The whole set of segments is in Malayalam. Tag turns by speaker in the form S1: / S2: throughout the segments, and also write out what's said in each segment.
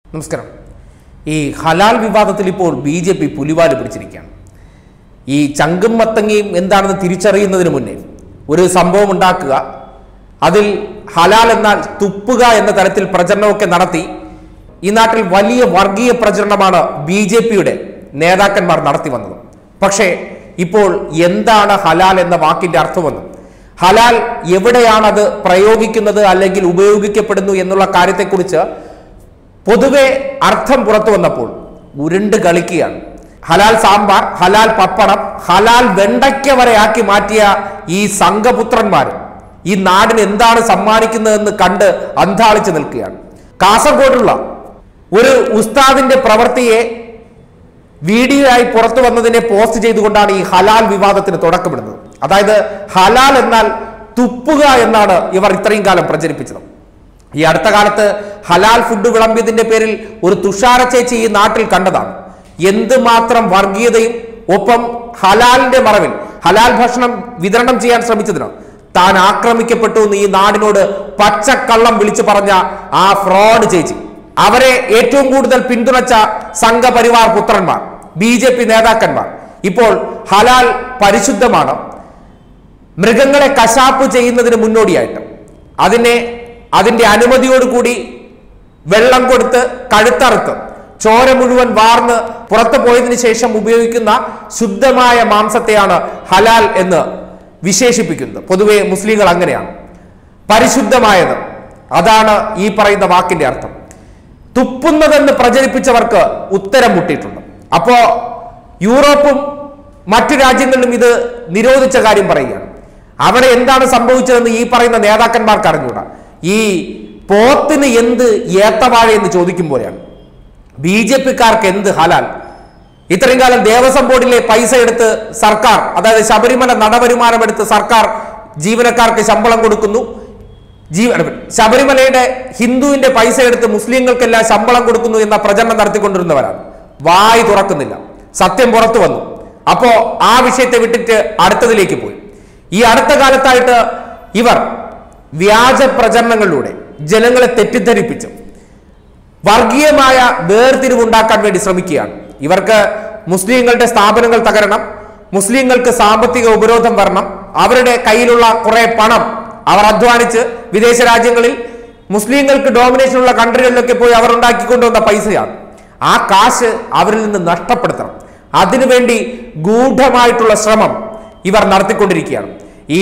S1: നമസ്കാരം ഈ ഹലാൽ വിവാദത്തിൽ ഇപ്പോൾ ബി ജെ പി പുലിവാല് പിടിച്ചിരിക്കുകയാണ് ഈ ചങ്കും മത്തങ്ങയും എന്താണെന്ന് തിരിച്ചറിയുന്നതിന് മുന്നേ ഒരു സംഭവം ഉണ്ടാക്കുക അതിൽ ഹലാൽ എന്നാൽ തുപ്പുക എന്ന തരത്തിൽ പ്രചരണമൊക്കെ നടത്തി ഈ നാട്ടിൽ വലിയ വർഗീയ പ്രചരണമാണ് ബി ജെ പിയുടെ നേതാക്കന്മാർ നടത്തി വന്നത് പക്ഷേ ഇപ്പോൾ എന്താണ് ഹലാൽ എന്ന വാക്കിന്റെ അർത്ഥമെന്നും ഹലാൽ എവിടെയാണത് പ്രയോഗിക്കുന്നത് അല്ലെങ്കിൽ ഉപയോഗിക്കപ്പെടുന്നു എന്നുള്ള കാര്യത്തെക്കുറിച്ച് പൊതുവെ അർത്ഥം പുറത്തു വന്നപ്പോൾ ഉരുണ്ട് കളിക്കുകയാണ് ഹലാൽ സാമ്പാർ ഹലാൽ പപ്പടം ഹലാൽ വെണ്ടയ്ക്ക വരെ ആക്കി മാറ്റിയ ഈ സംഘപുത്രന്മാർ ഈ നാടിന് എന്താണ് സമ്മാനിക്കുന്നതെന്ന് കണ്ട് അന്താളിച്ചു നിൽക്കുകയാണ് കാസർഗോഡുള്ള ഒരു ഉസ്താദിന്റെ പ്രവൃത്തിയെ വീഡിയോ ആയി പുറത്തു വന്നതിനെ പോസ്റ്റ് ചെയ്തുകൊണ്ടാണ് ഈ ഹലാൽ വിവാദത്തിന് തുടക്കമിടുന്നത് അതായത് ഹലാൽ എന്നാൽ തുപ്പുക എന്നാണ് ഇവർ ഇത്രയും കാലം പ്രചരിപ്പിച്ചത് ഈ അടുത്ത കാലത്ത് ഹലാൽ ഫുഡ് വിളമ്പിയതിന്റെ പേരിൽ ഒരു തുഷാര ചേച്ചി ഈ നാട്ടിൽ കണ്ടതാണ് എന്തുമാത്രം വർഗീയതയും ഒപ്പം ഹലാലിന്റെ മറവിൽ ഹലാൽ ഭക്ഷണം വിതരണം ചെയ്യാൻ ശ്രമിച്ചതിന് താൻ ആക്രമിക്കപ്പെട്ടു എന്ന് ഈ നാടിനോട് പച്ചക്കള്ളം വിളിച്ചു പറഞ്ഞ ആ ഫ്രോഡ് ചേച്ചി അവരെ ഏറ്റവും കൂടുതൽ പിന്തുണച്ച സംഘപരിവാർ പുത്രന്മാർ ബി ജെ പി നേതാക്കന്മാർ ഇപ്പോൾ ഹലാൽ പരിശുദ്ധമാണ് മൃഗങ്ങളെ കശാപ്പ് ചെയ്യുന്നതിന് മുന്നോടിയായിട്ട് അതിനെ അതിന്റെ അനുമതിയോടുകൂടി വെള്ളം കൊടുത്ത് കഴുത്തറുത്ത് ചോര മുഴുവൻ വാർന്ന് പുറത്തു പോയതിനു ശേഷം ഉപയോഗിക്കുന്ന ശുദ്ധമായ മാംസത്തെയാണ് ഹലാൽ എന്ന് വിശേഷിപ്പിക്കുന്നത് പൊതുവെ മുസ്ലിങ്ങൾ അങ്ങനെയാണ് പരിശുദ്ധമായത് അതാണ് ഈ പറയുന്ന വാക്കിന്റെ അർത്ഥം തുപ്പുന്നതെന്ന് പ്രചരിപ്പിച്ചവർക്ക് ഉത്തരം മുട്ടിയിട്ടുണ്ട് അപ്പോ യൂറോപ്പും മറ്റു രാജ്യങ്ങളിലും ഇത് നിരോധിച്ച കാര്യം പറയുകയാണ് അവിടെ എന്താണ് സംഭവിച്ചതെന്ന് ഈ പറയുന്ന നേതാക്കന്മാർക്ക് അറിഞ്ഞൂടാ ഈ പോത്തിന് എന്ത് ഏത്തവാഴ എന്ന് ചോദിക്കുമ്പോഴാണ് ബി ജെ പിക്കാർക്ക് എന്ത് ഹലാൽ ഇത്രയും കാലം ദേവസ്വം ബോർഡിലെ പൈസ എടുത്ത് സർക്കാർ അതായത് ശബരിമല നടവരുമാനം എടുത്ത് സർക്കാർ ജീവനക്കാർക്ക് ശമ്പളം കൊടുക്കുന്നു ജീവ ശബരിമലയുടെ ഹിന്ദുവിന്റെ പൈസ എടുത്ത് മുസ്ലിങ്ങൾക്കെല്ലാം ശമ്പളം കൊടുക്കുന്നു എന്ന പ്രചരണം നടത്തിക്കൊണ്ടിരുന്നവരാണ് വായി തുറക്കുന്നില്ല സത്യം പുറത്തു വന്നു അപ്പോ ആ വിഷയത്തെ വിട്ടിട്ട് അടുത്തതിലേക്ക് പോയി ഈ അടുത്ത കാലത്തായിട്ട് ഇവർ വ്യാജ പ്രചരണങ്ങളിലൂടെ ജനങ്ങളെ തെറ്റിദ്ധരിപ്പിച്ചു വർഗീയമായ വേർതിരിവുണ്ടാക്കാൻ വേണ്ടി ശ്രമിക്കുകയാണ് ഇവർക്ക് മുസ്ലിങ്ങളുടെ സ്ഥാപനങ്ങൾ തകരണം മുസ്ലിങ്ങൾക്ക് സാമ്പത്തിക ഉപരോധം വരണം അവരുടെ കയ്യിലുള്ള കുറെ പണം അവർ അധ്വാനിച്ച് വിദേശ രാജ്യങ്ങളിൽ മുസ്ലിങ്ങൾക്ക് ഡോമിനേഷനുള്ള കൺട്രികളിലൊക്കെ പോയി അവർ ഉണ്ടാക്കിക്കൊണ്ടുവന്ന പൈസയാണ് ആ കാശ് അവരിൽ നിന്ന് നഷ്ടപ്പെടുത്തണം അതിനുവേണ്ടി ഗൂഢമായിട്ടുള്ള ശ്രമം ഇവർ നടത്തിക്കൊണ്ടിരിക്കുകയാണ് ഈ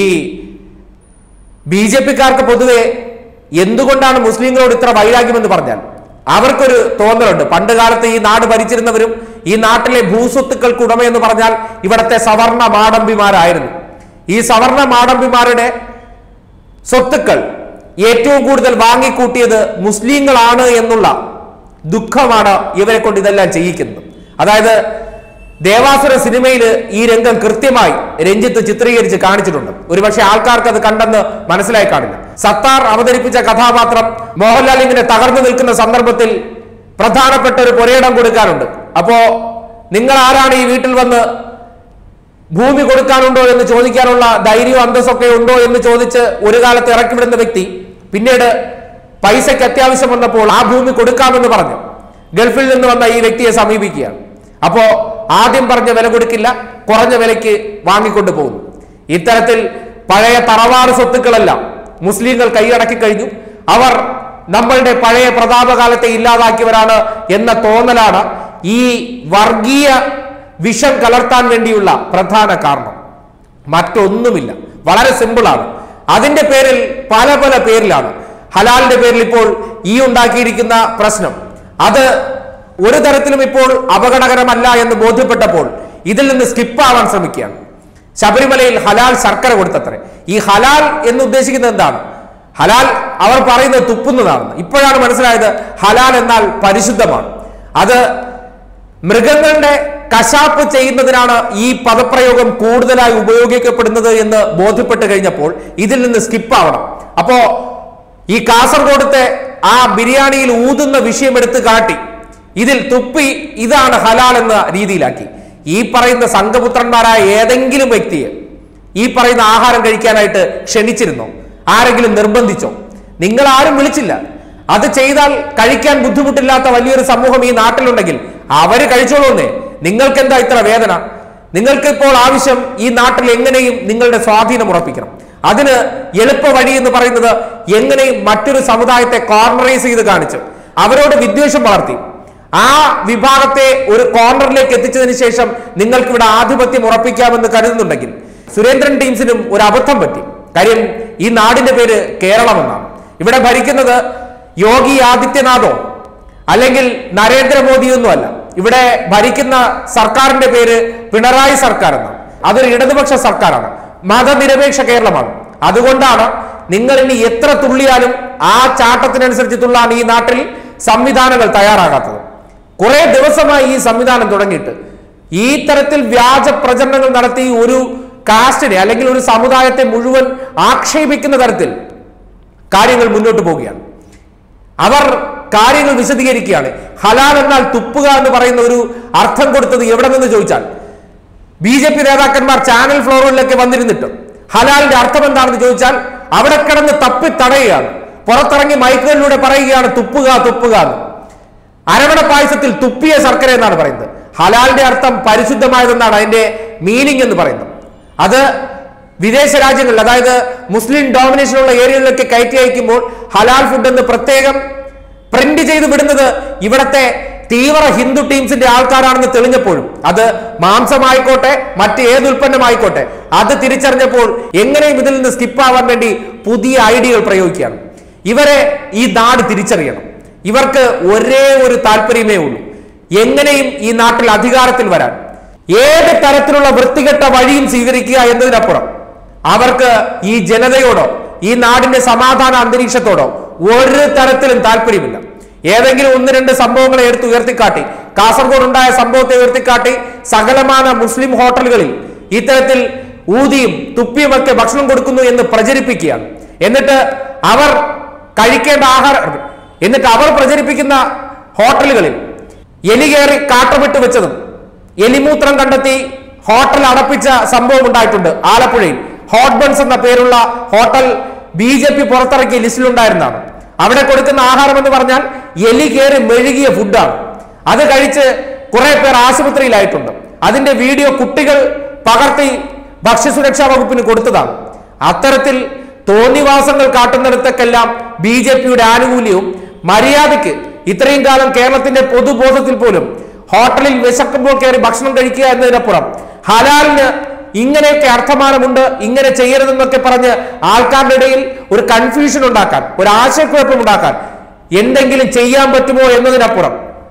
S1: ബി ജെ പിക്കാർക്ക് പൊതുവെ എന്തുകൊണ്ടാണ് മുസ്ലിങ്ങളോട് ഇത്ര വൈരാഗ്യമെന്ന് പറഞ്ഞാൽ അവർക്കൊരു തോന്നലുണ്ട് പണ്ട് കാലത്ത് ഈ നാട് ഭരിച്ചിരുന്നവരും ഈ നാട്ടിലെ ഭൂസ്വത്തുക്കൾക്ക് ഉടമയെന്ന് പറഞ്ഞാൽ ഇവിടത്തെ സവർണ മാടമ്പിമാരായിരുന്നു ഈ സവർണ മാടമ്പിമാരുടെ സ്വത്തുക്കൾ ഏറ്റവും കൂടുതൽ വാങ്ങിക്കൂട്ടിയത് മുസ്ലിങ്ങളാണ് എന്നുള്ള ദുഃഖമാണ് ഇവരെ കൊണ്ട് ഇതെല്ലാം ചെയ്യിക്കുന്നത് അതായത് ദേവാസുര സിനിമയിൽ ഈ രംഗം കൃത്യമായി രഞ്ജിത്ത് ചിത്രീകരിച്ച് കാണിച്ചിട്ടുണ്ട് ഒരുപക്ഷെ ആൾക്കാർക്ക് അത് കണ്ടെന്ന് മനസ്സിലായി കാണില്ല സത്താർ അവതരിപ്പിച്ച കഥാപാത്രം മോഹൻലാൽ ഇങ്ങനെ തകർന്നു നിൽക്കുന്ന സന്ദർഭത്തിൽ പ്രധാനപ്പെട്ട ഒരു പുരയിടം കൊടുക്കാനുണ്ട് അപ്പോ നിങ്ങൾ ആരാണ് ഈ വീട്ടിൽ വന്ന് ഭൂമി കൊടുക്കാനുണ്ടോ എന്ന് ചോദിക്കാനുള്ള ധൈര്യവും അന്തസ്സൊക്കെ ഉണ്ടോ എന്ന് ചോദിച്ച് ഒരു കാലത്ത് ഇറക്കിവിടുന്ന വ്യക്തി പിന്നീട് പൈസയ്ക്ക് അത്യാവശ്യം വന്നപ്പോൾ ആ ഭൂമി കൊടുക്കാമെന്ന് പറഞ്ഞു ഗൾഫിൽ നിന്ന് വന്ന ഈ വ്യക്തിയെ സമീപിക്കുകയാണ് അപ്പോ ആദ്യം പറഞ്ഞ വില കൊടുക്കില്ല കുറഞ്ഞ വിലയ്ക്ക് വാങ്ങിക്കൊണ്ടു പോകുന്നു ഇത്തരത്തിൽ പഴയ തറവാട് സ്വത്തുക്കളെല്ലാം മുസ്ലിങ്ങൾ കൈയടക്കി കഴിഞ്ഞു അവർ നമ്മളുടെ പഴയ പ്രതാപകാലത്തെ ഇല്ലാതാക്കിയവരാണ് എന്ന തോന്നലാണ് ഈ വർഗീയ വിഷം കലർത്താൻ വേണ്ടിയുള്ള പ്രധാന കാരണം മറ്റൊന്നുമില്ല വളരെ സിമ്പിളാണ് അതിന്റെ പേരിൽ പല പല പേരിലാണ് ഹലാലിന്റെ പേരിൽ ഇപ്പോൾ ഈ ഉണ്ടാക്കിയിരിക്കുന്ന പ്രശ്നം അത് ഒരു തരത്തിലും ഇപ്പോൾ അപകടകരമല്ല എന്ന് ബോധ്യപ്പെട്ടപ്പോൾ ഇതിൽ നിന്ന് സ്കിപ്പ് ആവാൻ ശ്രമിക്കുകയാണ് ശബരിമലയിൽ ഹലാൽ ശർക്കര കൊടുത്തത്രേ ഈ ഹലാൽ എന്ന് ഉദ്ദേശിക്കുന്നത് എന്താണ് ഹലാൽ അവർ പറയുന്നത് തുപ്പുന്നതാണ് ഇപ്പോഴാണ് മനസ്സിലായത് ഹലാൽ എന്നാൽ പരിശുദ്ധമാണ് അത് മൃഗങ്ങളുടെ കശാപ്പ് ചെയ്യുന്നതിനാണ് ഈ പദപ്രയോഗം കൂടുതലായി ഉപയോഗിക്കപ്പെടുന്നത് എന്ന് ബോധ്യപ്പെട്ട് കഴിഞ്ഞപ്പോൾ ഇതിൽ നിന്ന് സ്കിപ്പ് ആവണം അപ്പോ ഈ കാസർഗോഡത്തെ ആ ബിരിയാണിയിൽ ഊതുന്ന വിഷയം എടുത്ത് കാട്ടി ഇതിൽ തുപ്പി ഇതാണ് ഹലാൽ എന്ന രീതിയിലാക്കി ഈ പറയുന്ന സംഘപുത്രന്മാരായ ഏതെങ്കിലും വ്യക്തിയെ ഈ പറയുന്ന ആഹാരം കഴിക്കാനായിട്ട് ക്ഷണിച്ചിരുന്നോ ആരെങ്കിലും നിർബന്ധിച്ചോ നിങ്ങൾ ആരും വിളിച്ചില്ല അത് ചെയ്താൽ കഴിക്കാൻ ബുദ്ധിമുട്ടില്ലാത്ത വലിയൊരു സമൂഹം ഈ നാട്ടിലുണ്ടെങ്കിൽ അവര് കഴിച്ചോളൂന്നേ നിങ്ങൾക്ക് എന്താ ഇത്ര വേദന നിങ്ങൾക്ക് ഇപ്പോൾ ആവശ്യം ഈ നാട്ടിൽ എങ്ങനെയും നിങ്ങളുടെ സ്വാധീനം ഉറപ്പിക്കണം അതിന് എളുപ്പ വഴി എന്ന് പറയുന്നത് എങ്ങനെയും മറ്റൊരു സമുദായത്തെ കോർണറൈസ് ചെയ്ത് കാണിച്ച് അവരോട് വിദ്വേഷം വളർത്തി ആ വിഭാഗത്തെ ഒരു കോർണറിലേക്ക് എത്തിച്ചതിന് ശേഷം നിങ്ങൾക്ക് ഇവിടെ ആധിപത്യം ഉറപ്പിക്കാമെന്ന് കരുതുന്നുണ്ടെങ്കിൽ സുരേന്ദ്രൻ ടീംസിനും ഒരു അബദ്ധം പറ്റി കാര്യം ഈ നാടിന്റെ പേര് കേരളം എന്നാണ് ഇവിടെ ഭരിക്കുന്നത് യോഗി ആദിത്യനാഥോ അല്ലെങ്കിൽ നരേന്ദ്രമോദിയൊന്നും അല്ല ഇവിടെ ഭരിക്കുന്ന സർക്കാരിന്റെ പേര് പിണറായി സർക്കാർ എന്നാണ് അതൊരു ഇടതുപക്ഷ സർക്കാരാണ് മതനിരപേക്ഷ കേരളമാണ് അതുകൊണ്ടാണ് നിങ്ങൾ ഇനി എത്ര തുള്ളിയാലും ആ ചാട്ടത്തിനനുസരിച്ച് തുള്ളാൻ ഈ നാട്ടിൽ സംവിധാനങ്ങൾ തയ്യാറാകാത്തത് കുറെ ദിവസമായി ഈ സംവിധാനം തുടങ്ങിയിട്ട് ഈ തരത്തിൽ വ്യാജ പ്രചരണങ്ങൾ നടത്തി ഒരു കാസ്റ്റിനെ അല്ലെങ്കിൽ ഒരു സമുദായത്തെ മുഴുവൻ ആക്ഷേപിക്കുന്ന തരത്തിൽ കാര്യങ്ങൾ മുന്നോട്ട് പോവുകയാണ് അവർ കാര്യങ്ങൾ വിശദീകരിക്കുകയാണ് ഹലാൽ എന്നാൽ തുപ്പുക എന്ന് പറയുന്ന ഒരു അർത്ഥം കൊടുത്തത് എവിടെ നിന്ന് ചോദിച്ചാൽ ബി ജെ പി നേതാക്കന്മാർ ചാനൽ ഫ്ലോറുകളിലൊക്കെ വന്നിരുന്നിട്ട് ഹലാലിന്റെ അർത്ഥം എന്താണെന്ന് ചോദിച്ചാൽ അവിടെ കിടന്ന് തപ്പി തടയുകയാണ് പുറത്തിറങ്ങി മൈക്കുകളിലൂടെ പറയുകയാണ് തുപ്പുക തുപ്പുക എന്ന് അരവണ പായസത്തിൽ തുപ്പിയ ശർക്കര എന്നാണ് പറയുന്നത് ഹലാലിന്റെ അർത്ഥം പരിശുദ്ധമായതെന്നാണ് അതിന്റെ മീനിങ് എന്ന് പറയുന്നത് അത് വിദേശ രാജ്യങ്ങളിൽ അതായത് മുസ്ലിം ഡോമിനേഷനുള്ള ഏരിയകളിലൊക്കെ കയറ്റി അയക്കുമ്പോൾ ഹലാൽ ഫുഡ് എന്ന് പ്രത്യേകം പ്രിന്റ് ചെയ്ത് വിടുന്നത് ഇവിടത്തെ തീവ്ര ഹിന്ദു ടീംസിന്റെ ആൾക്കാരാണെന്ന് തെളിഞ്ഞപ്പോഴും അത് മാംസമായിക്കോട്ടെ മറ്റ് ഏത് ഉൽപ്പന്നമായിക്കോട്ടെ അത് തിരിച്ചറിഞ്ഞപ്പോൾ എങ്ങനെയും ഇതിൽ നിന്ന് സ്കിപ്പ് ആവാൻ വേണ്ടി പുതിയ ഐഡിയകൾ പ്രയോഗിക്കുകയാണ് ഇവരെ ഈ നാട് തിരിച്ചറിയണം ഇവർക്ക് ഒരേ ഒരു താല്പര്യമേ ഉള്ളൂ എങ്ങനെയും ഈ നാട്ടിൽ അധികാരത്തിൽ വരാൻ ഏത് തരത്തിലുള്ള വൃത്തികെട്ട വഴിയും സ്വീകരിക്കുക എന്നതിനപ്പുറം അവർക്ക് ഈ ജനതയോടോ ഈ നാടിന്റെ സമാധാന അന്തരീക്ഷത്തോടോ ഒരു തരത്തിലും താല്പര്യമില്ല ഏതെങ്കിലും ഒന്ന് രണ്ട് സംഭവങ്ങളെ എടുത്ത് ഉയർത്തിക്കാട്ടി കാസർഗോഡ് ഉണ്ടായ സംഭവത്തെ ഉയർത്തിക്കാട്ടി സകലമാന മുസ്ലിം ഹോട്ടലുകളിൽ ഇത്തരത്തിൽ ഊതിയും തുപ്പിയുമൊക്കെ ഭക്ഷണം കൊടുക്കുന്നു എന്ന് പ്രചരിപ്പിക്കുകയാണ് എന്നിട്ട് അവർ കഴിക്കേണ്ട ആഹാരം എന്നിട്ട് അവർ പ്രചരിപ്പിക്കുന്ന ഹോട്ടലുകളിൽ എലി കയറി കാട്ടമിട്ട് വെച്ചതും എലിമൂത്രം കണ്ടെത്തി ഹോട്ടൽ അടപ്പിച്ച സംഭവം ഉണ്ടായിട്ടുണ്ട് ആലപ്പുഴയിൽ ഹോട്ട് ബൺസ് എന്ന പേരുള്ള ഹോട്ടൽ ബി ജെ പി പുറത്തിറക്കിയ ലിസ്റ്റിലുണ്ടായിരുന്നതാണ് അവിടെ കൊടുക്കുന്ന ആഹാരം എന്ന് പറഞ്ഞാൽ എലി കയറി മെഴുകിയ ഫുഡാണ് അത് കഴിച്ച് കുറെ പേർ ആശുപത്രിയിലായിട്ടുണ്ട് അതിന്റെ വീഡിയോ കുട്ടികൾ പകർത്തി ഭക്ഷ്യസുരക്ഷാ വകുപ്പിന് കൊടുത്തതാണ് അത്തരത്തിൽ തോന്നിവാസങ്ങൾ കാട്ടുന്നിടത്തൊക്കെല്ലാം ബി ജെ പിയുടെ ആനുകൂല്യവും മര്യാദയ്ക്ക് ഇത്രയും കാലം കേരളത്തിന്റെ പൊതുബോധത്തിൽ പോലും ഹോട്ടലിൽ വിശക്കുമ്പോൾ കയറി ഭക്ഷണം കഴിക്കുക എന്നതിനപ്പുറം ഹലാലിന് ഇങ്ങനെയൊക്കെ അർത്ഥമാനമുണ്ട് ഇങ്ങനെ ചെയ്യരുതെന്നൊക്കെ പറഞ്ഞ് ആൾക്കാരുടെ ഇടയിൽ ഒരു കൺഫ്യൂഷൻ ഉണ്ടാക്കാൻ ഒരു ആശയക്കുഴപ്പം ഉണ്ടാക്കാൻ എന്തെങ്കിലും ചെയ്യാൻ പറ്റുമോ എന്നതിനപ്പുറം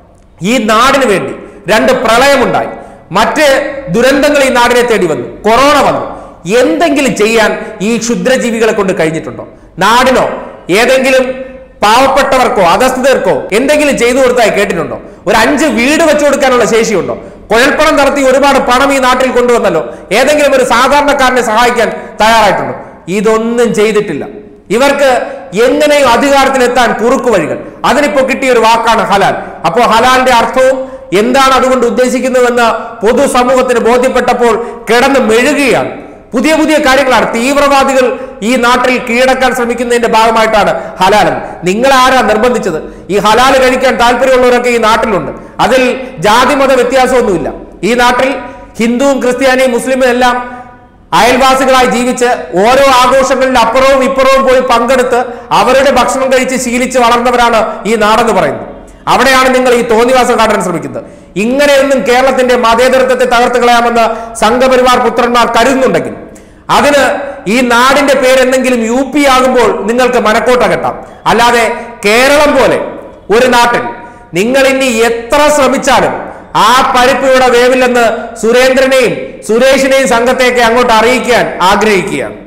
S1: ഈ നാടിന് വേണ്ടി രണ്ട് പ്രളയമുണ്ടായി മറ്റ് ദുരന്തങ്ങൾ ഈ നാടിനെ തേടി വന്നു കൊറോണ വന്നു എന്തെങ്കിലും ചെയ്യാൻ ഈ ക്ഷുദ്രജീവികളെ കൊണ്ട് കഴിഞ്ഞിട്ടുണ്ടോ നാടിനോ ഏതെങ്കിലും പാവപ്പെട്ടവർക്കോ അധസ്ഥിതർക്കോ എന്തെങ്കിലും ചെയ്തു കൊടുത്തായി കേട്ടിട്ടുണ്ടോ ഒരു അഞ്ച് വീട് വെച്ചു കൊടുക്കാനുള്ള ശേഷിയുണ്ടോ കുഴൽപ്പണം നടത്തി ഒരുപാട് പണം ഈ നാട്ടിൽ കൊണ്ടുവന്നല്ലോ ഏതെങ്കിലും ഒരു സാധാരണക്കാരനെ സഹായിക്കാൻ തയ്യാറായിട്ടുണ്ടോ ഇതൊന്നും ചെയ്തിട്ടില്ല ഇവർക്ക് എങ്ങനെയും അധികാരത്തിലെത്താൻ കുറുക്കു വഴികൾ അതിനിപ്പോ കിട്ടിയ ഒരു വാക്കാണ് ഹലാൽ അപ്പോൾ ഹലാലിന്റെ അർത്ഥവും എന്താണ് അതുകൊണ്ട് ഉദ്ദേശിക്കുന്നതെന്ന് പൊതുസമൂഹത്തിന് ബോധ്യപ്പെട്ടപ്പോൾ കിടന്ന് മെഴുകുകയാണ് പുതിയ പുതിയ കാര്യങ്ങളാണ് തീവ്രവാദികൾ ഈ നാട്ടിൽ കീഴടക്കാൻ ശ്രമിക്കുന്നതിന്റെ ഭാഗമായിട്ടാണ് ഹലാലൻ നിങ്ങൾ ആരാ നിർബന്ധിച്ചത് ഈ ഹലാൽ കഴിക്കാൻ താല്പര്യമുള്ളവരൊക്കെ ഈ നാട്ടിലുണ്ട് അതിൽ ജാതിമത വ്യത്യാസമൊന്നുമില്ല ഈ നാട്ടിൽ ഹിന്ദുവും ക്രിസ്ത്യാനിയും മുസ്ലിമും എല്ലാം അയൽവാസികളായി ജീവിച്ച് ഓരോ ആഘോഷങ്ങളിൽ അപ്പുറവും ഇപ്പുറവും പോയി പങ്കെടുത്ത് അവരുടെ ഭക്ഷണം കഴിച്ച് ശീലിച്ച് വളർന്നവരാണ് ഈ നാടെന്ന് പറയുന്നത് അവിടെയാണ് നിങ്ങൾ ഈ തോന്നിവാസം കാട്ടാൻ ശ്രമിക്കുന്നത് ഇങ്ങനെയൊന്നും കേരളത്തിന്റെ മതേതരത്വത്തെ തകർത്ത് കളയാമെന്ന് സംഘപരിവാർ പുത്രന്മാർ കരുതുന്നുണ്ടെങ്കിൽ അതിന് ഈ നാടിന്റെ പേരെന്തെങ്കിലും യു പി ആകുമ്പോൾ നിങ്ങൾക്ക് മനക്കോട്ട കെട്ടാം അല്ലാതെ കേരളം പോലെ ഒരു നാട്ടിൽ നിങ്ങൾ ഇനി എത്ര ശ്രമിച്ചാലും ആ പരിപ്പ് ഇവിടെ വേവില്ലെന്ന് സുരേന്ദ്രനെയും സുരേഷിനെയും സംഘത്തെയൊക്കെ അങ്ങോട്ട് അറിയിക്കാൻ ആഗ്രഹിക്കുകയാണ്